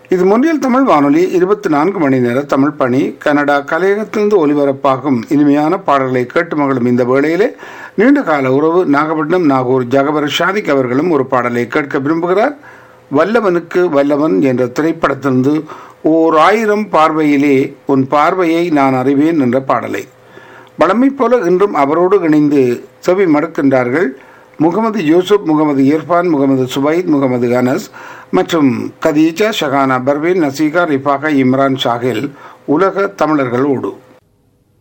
இது முன்னில் தமிழ் வானொலி இருபத்தி நான்கு மணி நேர தமிழ் பணி கனடா கலையகத்திலிருந்து ஒலிபரப்பாகும் இனிமையான பாடல்களை கேட்டு மகளும் இந்த வேளையிலே நீண்ட கால உறவு நாகப்பட்டினம் நாகூர் ஜகபர் ஷாதிக் அவர்களும் ஒரு பாடலை கேட்க விரும்புகிறார் வல்லவனுக்கு வல்லவன் என்ற திரைப்படத்திலிருந்து ஓர் ஆயிரம் பார்வையிலே உன் பார்வையை நான் அறிவேன் என்ற பாடலை வளமை போல இன்றும் அவரோடு இணைந்து செவி மடுக்கின்றார்கள் முகமது யூசுப் முகமது இர்ஃபான் முகமது சுபைத் முகமது அனஸ் மற்றும் கதீஜா ஷஹானா பர்வீன் நசீகா ரிஃபாகா இம்ரான் ஷாகில் உலக தமிழர்களோடு